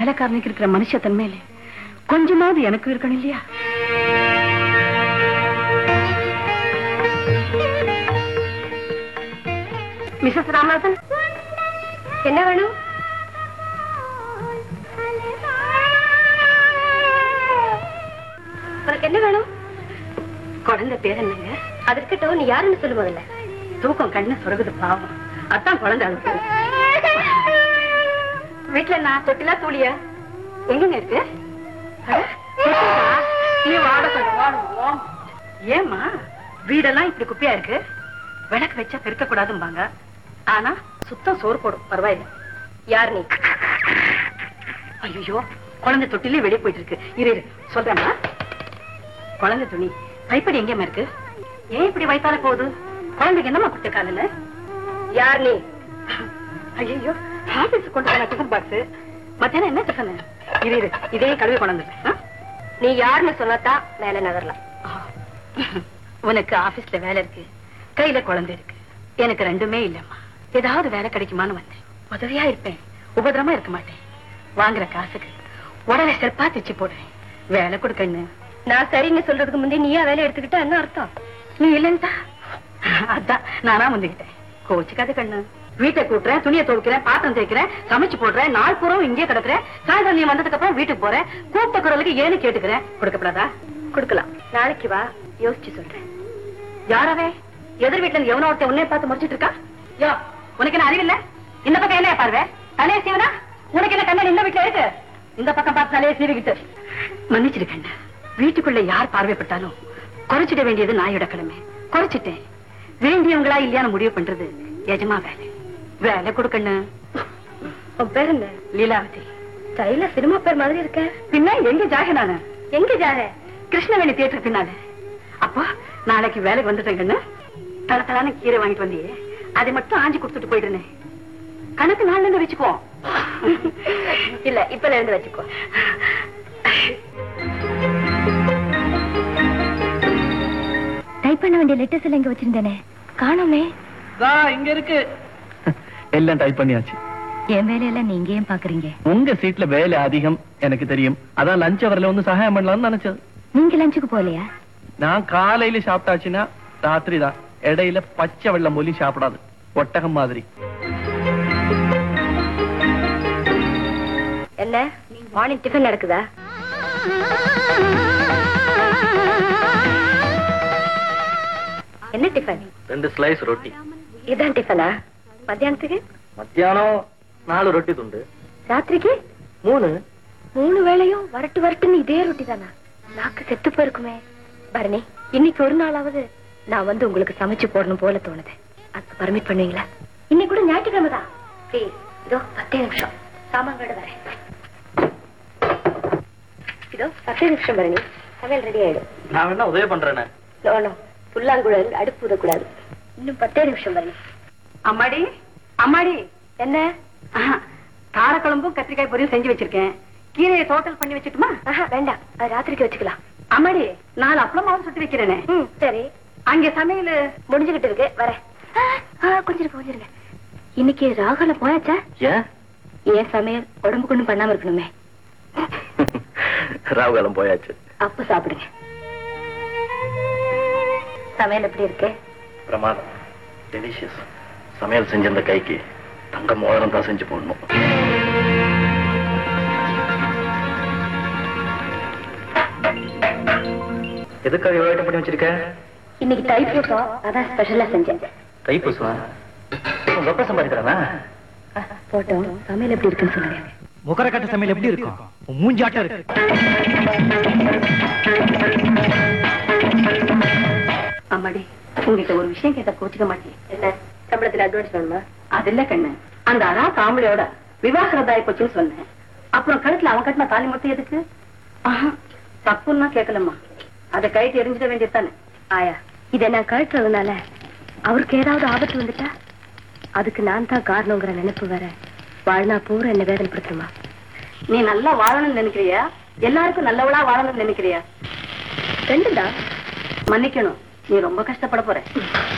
வேலைக்காரனுக்கு இருக்கிற மனுஷ தன்மையில கொஞ்சமாவது எனக்கு இருக்கணும் இல்லையா மிஸ்ஸஸ் ராமநாதன் என்ன வேணும் உனக்கு என்ன வேணும் குழந்தை பேர் என்னங்க அது இருக்கட்டும் நீ யாருன்னு சொல்லு முதல்ல தூக்கம் கண்ணு சொருகுது பாவம் அதான் குழந்தை அழுகுது வீட்டுல நான் தொட்டிலா தூளியா எங்கங்க இருக்கு அட, தொட்டிலா? நீ வாட கொஞ்சம் வாடுவோம் ஏம்மா வீடெல்லாம் இப்படி குப்பையா இருக்கு விளக்கு வச்சா பெருக்க கூடாதும்பாங்க ஆனா சுத்தம் சோறு போடும் பரவாயில்ல யார் நீ ஐயோ குழந்தை தொட்டிலே வெளியே போயிட்டு இருக்கு இரு இரு சொல்றேம்மா குழந்தை துணி கைப்படி எங்கேம்மா இருக்கு ஏன் இப்படி வயித்தால போகுது குழந்தைக்கு என்னம்மா குட்ட காலில் யார் நீ ஐயோ ஆபீஸ் கொண்டு போன டிஃபன் பாக்ஸ் மத்தியானம் என்ன டிஃபன் இரு இரு இதே கழுவி கொண்டு வந்துடுறேன் நீ யாருன்னு சொன்னாதான் மேல நகரலாம் ஆ? உனக்கு ஆபீஸ்ல வேலை இருக்கு கையில குழந்தை இருக்கு எனக்கு ரெண்டுமே இல்லம்மா ஏதாவது வேலை கிடைக்குமான்னு வந்தேன் உதவியா இருப்பேன் உபதிரமா இருக்க மாட்டேன் வாங்குற காசுக்கு உடனே செருப்பா தைச்சு போடுறேன் வேலை கொடுக்கன்னு நான் சரின்னு சொல்றதுக்கு முந்தைய நீயா வேலை எடுத்துக்கிட்டா என்ன அர்த்தம் நீ இல்லைன்ட்டா அதான் நானா வந்துகிட்டேன் கோச்சுக்காத கண்ணு வீட்டை கூட்டுறேன் துணியை துவைக்கிறேன் பாத்திரம் தேய்க்கிறேன் சமைச்சு போடுறேன் நாள் பூரம் இங்கே கிடக்குறேன் சாயந்தரம் நீ வந்ததுக்கு அப்புறம் வீட்டுக்கு போறேன் கூப்பிட்ட குரலுக்கு ஏன்னு கேட்டுக்கிறேன் கொடுக்கப்படாதா கொடுக்கலாம் நாளைக்கு வா யோசிச்சு சொல்றேன் யாராவே எதிர் வீட்டுல இருந்து எவனோ ஒருத்தன் உன்னைய பார்த்து முடிச்சிட்டு இருக்கா யோ உனக்கு என்ன அறிவில்ல இந்த பக்கம் என்ன பார்வை தலையை சீவனா உனக்கு என்ன கண்ணன் இந்த வீட்டுல இருக்கு இந்த பக்கம் பார்த்து தலையை சீவிக்கிட்டு மன்னிச்சிரு கண்ணா வீட்டுக்குள்ள யார் பார்வைப்பட்டாலும் குறைச்சிட வேண்டியது நாயோட கடமை குறைச்சிட்டேன் வேண்டியவங்களா இல்லையான்னு முடிவு பண்றது எஜமா வேலை வேலை கொடுக்கணும் உன் பேர் என்ன லீலாவதி கையில சினிமா பேர் மாதிரி இருக்க பின்ன எங்க ஜாக நானு எங்க ஜாக கிருஷ்ணவேணி தியேட்டர் பின்னால அப்பா நாளைக்கு வேலைக்கு வந்துட்டேன் கண்ணு தல தலான கீரை வாங்கிட்டு வந்தியே அதை மட்டும் ஆஞ்சி கொடுத்துட்டு போயிடுனே கணக்கு நாள்ல இருந்து வச்சுக்கோ இல்ல இப்பல இருந்து வச்சுக்கோ டைப் பண்ண வேண்டிய லெட்டர்ஸ் எல்லாம் இங்க வச்சிருந்தேனே காணோமே இங்க இருக்கு எல்லாம் டைப் பண்ணியாச்சு என் வேலையெல்லாம் நீங்க ஏன் பாக்குறீங்க உங்க சீட்ல வேலை அதிகம் எனக்கு தெரியும் அதான் லஞ்ச் அவர்ல வந்து சகாயம் பண்ணலாம்னு நினைச்சது நீங்க லஞ்சுக்கு போகலையா நான் காலையில சாப்பிட்டாச்சுன்னா ராத்திரி தான் இடையில பச்சை வெள்ளம் மொழி சாப்பிடாது ஒட்டகம் மாதிரி என்ன மார்னிங் டிஃபன் நடக்குதா என்ன டிஃபன் ரெண்டு ஸ்லைஸ் ரொட்டி இதான் டிஃபனா மத்தியானத்துக்கு மத்தியானம் நாலு ரொட்டி துண்டு ராத்திரிக்கு மூணு மூணு வேளையும் வரட்டு வரட்டுன்னு இதே ரொட்டி தானா நாக்கு செத்து போயிருக்குமே பரணி இன்னைக்கு ஒரு நாளாவது நான் வந்து உங்களுக்கு சமைச்சு போடணும் போல தோணுது அதுக்கு பர்மிட் பண்ணுவீங்களா இன்னைக்கு கூட ஞாயிற்றுக்கிழமை தான் ப்ளீஸ் இதோ பத்தே நிமிஷம் சாமான்களோட வரேன் இதோ பத்தே நிமிஷம் பரணி சமையல் ரெடி ஆயிடும் நான் வேணா உதவி பண்றேனே நோ புல்லாங்குழல் அடுப்பு ஊதக்கூடாது இன்னும் பத்தே நிமிஷம் பரணி அம்மாடி அம்மாடி என்ன ஆஹா, காரக்குழம்பும் கத்திரிக்காய் பொரியும் செஞ்சு வச்சிருக்கேன் கீரையை டோட்டல் பண்ணி வச்சுட்டுமா ஆஹா வேண்டாம் அது ராத்திரிக்கு வச்சுக்கலாம் அம்மாடி நாலு அப்பளமாவும் சுட்டு வைக்கிறேனே ம் சரி அங்க சமையல் முடிஞ்சுகிட்டு இருக்கு வரேன் ஆ, ஆ, கொஞ்சம் இருங்க, கொஞ்சம் இருங்க. இன்னைக்கு ராகுல போயாச்சா ஏன் ஏன் சமையல் உடம்புக்கு ஒண்ணும் பண்ணாம இருக்கணுமே ராவுகாலம் போயாச்சு அப்ப சாப்பிடுங்க சமையல் எப்படி இருக்கு பிரமாதம் டெலிஷியஸ் சமையல் செஞ்சிருந்த கைக்கு தங்க மோதிரம் தான் செஞ்சு போடணும் எதுக்காக இவ்வளவு ஐட்டம் பண்ணி வச்சிருக்க இன்னைக்கு தைப்பூசம் அதான் ஸ்பெஷலா செஞ்சேன் தைப்பூசமா உங்க அப்பா சம்பாதிக்கிறானா போட்டோம் சமையல் எப்படி இருக்குன்னு சொல்லுங்க முகரக்கட்ட சமையல் எப்படி இருக்கும் உன் மூஞ்சாட்டம் இருக்கு அம்மாடி உங்ககிட்ட ஒரு விஷயம் கேட்டா கோச்சிக்க மாட்டேன் என்ன சம்பளத்துல அட்வான்ஸ் வேணுமா அது இல்ல கண்ணு அந்த அரா காமெடியோட விவாகரதாய் போச்சுன்னு சொன்னேன் அப்புறம் கழுத்துல அவன் கட்டின தாலி மட்டும் எதுக்கு ஆஹா, தப்புன்னா கேட்கலம்மா அதை கைட்டு எரிஞ்சிட வேண்டியதுதானே ஆயா இதை நான் கழட்டுறதுனால அவருக்கு ஏதாவது ஆபத்து வந்துட்டா அதுக்கு நான் தான் காரணங்கிற நினைப்பு வேற வாழ்நா பூரா என்ன வேதனைப்படுத்துமா நீ நல்லா வாழணும்னு நினைக்கிறியா எல்லாருக்கும் நல்லவளா வாழணும்னு நினைக்கிறியா ரெண்டு தான் மன்னிக்கணும் நீ ரொம்ப கஷ்டப்பட போற